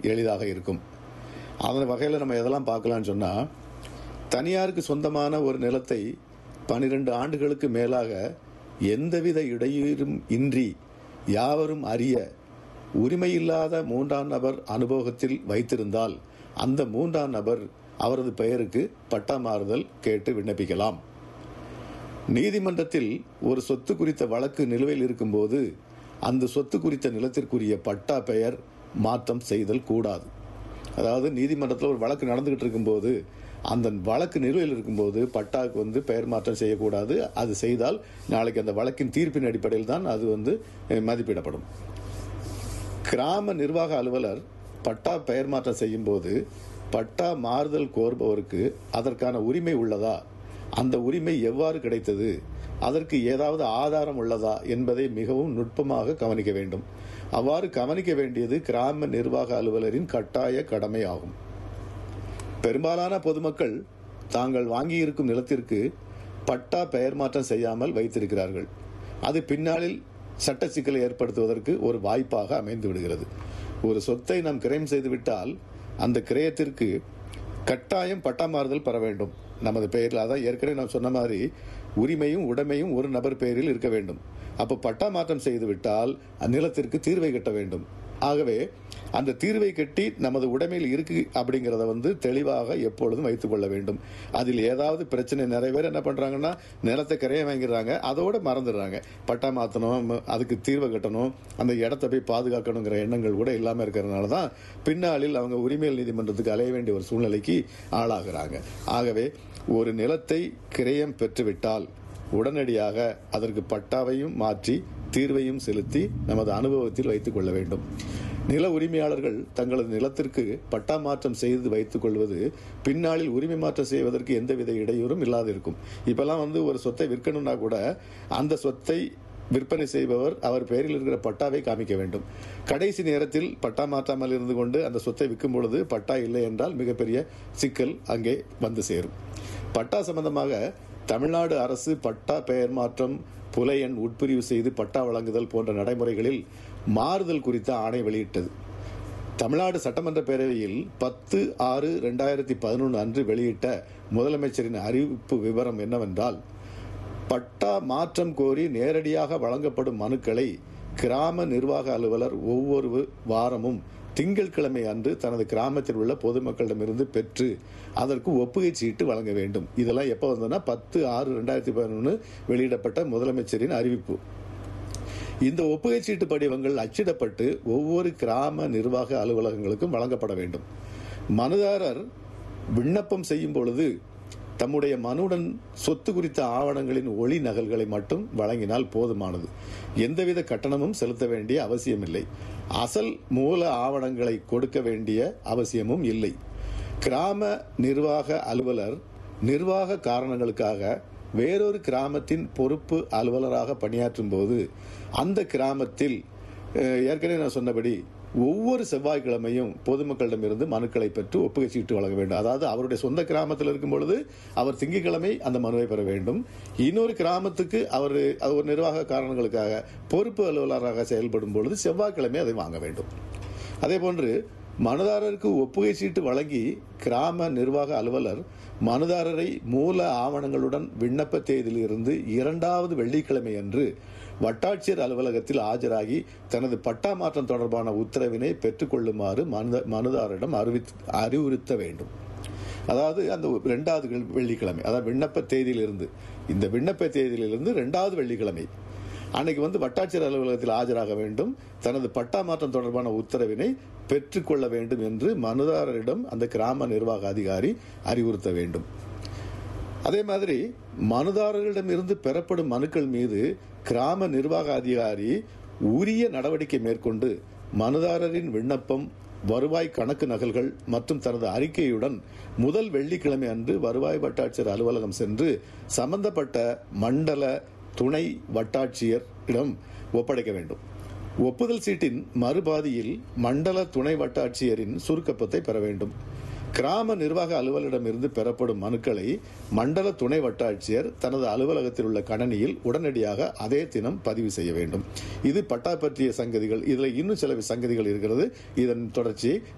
எளிதாக இருக்கும் அந்த வகையில் நம்ம எதெல்லாம் பார்க்கலாம்னு சொன்னால் தனியாருக்கு சொந்தமான ஒரு நிலத்தை பனிரெண்டு ஆண்டுகளுக்கு மேலாக எந்தவித இடையூறும் இன்றி யாவரும் அறிய உரிமையில்லாத மூன்றாம் நபர் அனுபவத்தில் வைத்திருந்தால் அந்த மூன்றாம் நபர் அவரது பெயருக்கு பட்டா மாறுதல் கேட்டு விண்ணப்பிக்கலாம் நீதிமன்றத்தில் ஒரு சொத்து குறித்த வழக்கு நிலுவையில் இருக்கும்போது அந்த சொத்து குறித்த நிலத்திற்குரிய பட்டா பெயர் மாற்றம் செய்தல் கூடாது அதாவது நீதிமன்றத்தில் ஒரு வழக்கு நடந்துகிட்டு இருக்கும்போது அந்த வழக்கு நிலுவையில் இருக்கும்போது பட்டாவுக்கு வந்து பெயர் மாற்றம் செய்யக்கூடாது அது செய்தால் நாளைக்கு அந்த வழக்கின் தீர்ப்பின் அடிப்படையில் தான் அது வந்து அஹ், மதிப்பிடப்படும் கிராம நிர்வாக அலுவலர் பட்டா பெயர் மாற்றம் செய்யும் போது பட்டா மாறுதல் கோருபவருக்கு அதற்கான உரிமை உள்ளதா அந்த உரிமை எவ்வாறு கிடைத்தது அதற்கு ஏதாவது ஆதாரம் உள்ளதா என்பதை மிகவும் நுட்பமாக கவனிக்க வேண்டும் அவ்வாறு கவனிக்க வேண்டியது கிராம நிர்வாக அலுவலரின் கட்டாய கடமை ஆகும் பெரும்பாலான பொதுமக்கள் தாங்கள் வாங்கியிருக்கும் நிலத்திற்கு பட்டா பெயர் மாற்றம் செய்யாமல் வைத்திருக்கிறார்கள் அது பின்னாளில் சட்ட சிக்கலை ஏற்படுத்துவதற்கு ஒரு வாய்ப்பாக அமைந்து விடுகிறது ஒரு சொத்தை நாம் கிரயம் செய்துவிட்டால் அந்த கிரயத்திற்கு கட்டாயம் பட்டா மாறுதல் பெற வேண்டும் நமது பெயரில் அதான் ஏற்கனவே நான் சொன்ன மாதிரி உரிமையும் உடைமையும் ஒரு நபர் பெயரில் இருக்க வேண்டும் அப்போ பட்டா மாற்றம் செய்து விட்டால் அந்நிலத்திற்கு தீர்வை கட்ட வேண்டும் ஆகவே அந்த தீர்வை கட்டி நமது உடைமையில் இருக்கு அப்படிங்கிறத வந்து தெளிவாக எப்பொழுதும் வைத்துக் கொள்ள வேண்டும் அதில் ஏதாவது பிரச்சனை நிறைய பேர் என்ன பண்றாங்கன்னா நிலத்தை கரையை வாங்கிடுறாங்க அதோட மறந்துடுறாங்க பட்டா மாற்றணும் அதுக்கு தீர்வை கட்டணும் அந்த இடத்த போய் பாதுகாக்கணுங்கிற எண்ணங்கள் கூட இல்லாமல் இருக்கிறதுனால தான் பின்னாளில் அவங்க உரிமையல் நீதிமன்றத்துக்கு அலைய வேண்டிய ஒரு சூழ்நிலைக்கு ஆளாகிறாங்க ஆகவே ஒரு நிலத்தை கிரயம் பெற்றுவிட்டால் உடனடியாக அதற்கு பட்டாவையும் மாற்றி தீர்வையும் செலுத்தி நமது அனுபவத்தில் வைத்துக் கொள்ள வேண்டும் நில உரிமையாளர்கள் தங்களது நிலத்திற்கு பட்டா மாற்றம் செய்து வைத்துக் கொள்வது பின்னாளில் உரிமை மாற்றம் செய்வதற்கு எந்தவித இடையூறும் இல்லாது இருக்கும் இப்பெல்லாம் வந்து ஒரு சொத்தை விற்கணும்னா கூட அந்த சொத்தை விற்பனை செய்பவர் அவர் பெயரில் இருக்கிற பட்டாவை காமிக்க வேண்டும் கடைசி நேரத்தில் பட்டா மாற்றாமல் இருந்து கொண்டு அந்த சொத்தை விற்கும் பொழுது பட்டா இல்லை என்றால் மிகப்பெரிய சிக்கல் அங்கே வந்து சேரும் பட்டா சம்பந்தமாக தமிழ்நாடு அரசு பட்டா பெயர் மாற்றம் புல எண் உட்பிரிவு செய்து பட்டா வழங்குதல் போன்ற நடைமுறைகளில் மாறுதல் குறித்த ஆணை வெளியிட்டது தமிழ்நாடு சட்டமன்ற பேரவையில் பத்து ஆறு ரெண்டாயிரத்தி பதினொன்று அன்று வெளியிட்ட முதலமைச்சரின் அறிவிப்பு விவரம் என்னவென்றால் பட்டா மாற்றம் கோரி நேரடியாக வழங்கப்படும் மனுக்களை கிராம நிர்வாக அலுவலர் ஒவ்வொரு வாரமும் திங்கட்கிழமை அன்று தனது கிராமத்தில் உள்ள பொதுமக்களிடமிருந்து பெற்று அதற்கு ஒப்புகை சீட்டு வழங்க வேண்டும் இதெல்லாம் எப்போ வந்ததுன்னா பத்து ஆறு ரெண்டாயிரத்தி பதினொன்று வெளியிடப்பட்ட முதலமைச்சரின் அறிவிப்பு இந்த ஒப்புகை சீட்டு படிவங்கள் அச்சிடப்பட்டு ஒவ்வொரு கிராம நிர்வாக அலுவலகங்களுக்கும் வழங்கப்பட வேண்டும் மனுதாரர் விண்ணப்பம் செய்யும் பொழுது தம்முடைய மனுடன் சொத்து குறித்த ஆவணங்களின் ஒளி நகல்களை மட்டும் வழங்கினால் போதுமானது எந்தவித கட்டணமும் செலுத்த வேண்டிய அவசியமில்லை அசல் மூல ஆவணங்களை கொடுக்க வேண்டிய அவசியமும் இல்லை கிராம நிர்வாக அலுவலர் நிர்வாக காரணங்களுக்காக வேறொரு கிராமத்தின் பொறுப்பு அலுவலராக பணியாற்றும் போது அந்த கிராமத்தில் அஹ், ஏற்கனவே நான் சொன்னபடி ஒவ்வொரு செவ்வாய்க்கிழமையும் பொதுமக்களிடமிருந்து மனுக்களை பெற்று ஒப்புகை சீட்டு வழங்க வேண்டும் அதாவது அவருடைய சொந்த கிராமத்தில் இருக்கும் பொழுது அவர் திங்கட்கிழமை அந்த மனுவை பெற வேண்டும் இன்னொரு கிராமத்துக்கு அவர் ஒரு நிர்வாக காரணங்களுக்காக பொறுப்பு அலுவலராக செயல்படும் பொழுது செவ்வாய்க்கிழமை அதை வாங்க வேண்டும் அதே போன்று மனுதாரருக்கு ஒப்புகை சீட்டு வழங்கி கிராம நிர்வாக அலுவலர் மனுதாரரை மூல ஆவணங்களுடன் விண்ணப்ப தேதியிலிருந்து இரண்டாவது வெள்ளிக்கிழமை அன்று வட்டாட்சியர் அலுவலகத்தில் ஆஜராகி தனது பட்டா மாற்றம் தொடர்பான உத்தரவினை பெற்றுக்கொள்ளுமாறு மனுத- மனுதாரரிடம் அறிவித்- அறிவுறுத்த வேண்டும் அதாவது அந்த ரெண்டாவது வெள்- வெள்ளிக்கிழமை அதாவது விண்ணப்ப தேதியிலிருந்து இந்த விண்ணப்ப தேதியிலிருந்து ரெண்டாவது வெள்ளிக்கிழமை அன்னைக்கு வந்து வட்டாட்சியர் அலுவலகத்தில் ஆஜராக வேண்டும் தனது பட்டா மாற்றம் தொடர்பான உத்தரவினை பெற்றுக்கொள்ள வேண்டும் என்று மனுதாரரிடம் அந்த கிராம நிர்வாக அதிகாரி அறிவுறுத்த வேண்டும் அதே மாதிரி மனுதாரர்களிடம் இருந்து பெறப்படும் மனுக்கள் மீது கிராம நிர்வாக அதிகாரி உரிய நடவடிக்கை மேற்கொண்டு மனுதாரரின் விண்ணப்பம் வருவாய் கணக்கு நகல்கள் மற்றும் தனது அறிக்கையுடன் முதல் வெள்ளிக்கிழமை அன்று வருவாய் வட்டாட்சியர் அலுவலகம் சென்று சம்பந்தப்பட்ட மண்டல துணை வட்டாட்சியரிடம் ஒப்படைக்க வேண்டும் ஒப்புதல் சீட்டின் மறுபாதியில் மண்டல துணை வட்டாட்சியரின் சுருக்கப்பத்தை பெற வேண்டும் கிராம நிர்வாக அலுவலரிடமிருந்து பெறப்படும் மனுக்களை மண்டல துணை வட்டாட்சியர் தனது அலுவலகத்தில் உள்ள கணனியில் உடனடியாக அதே தினம் பதிவு செய்ய வேண்டும் இது பட்டா பற்றிய சங்கதிகள் இதில் இன்னும் சில சங்கதிகள் இருக்கிறது இதன் தொடர்ச்சியை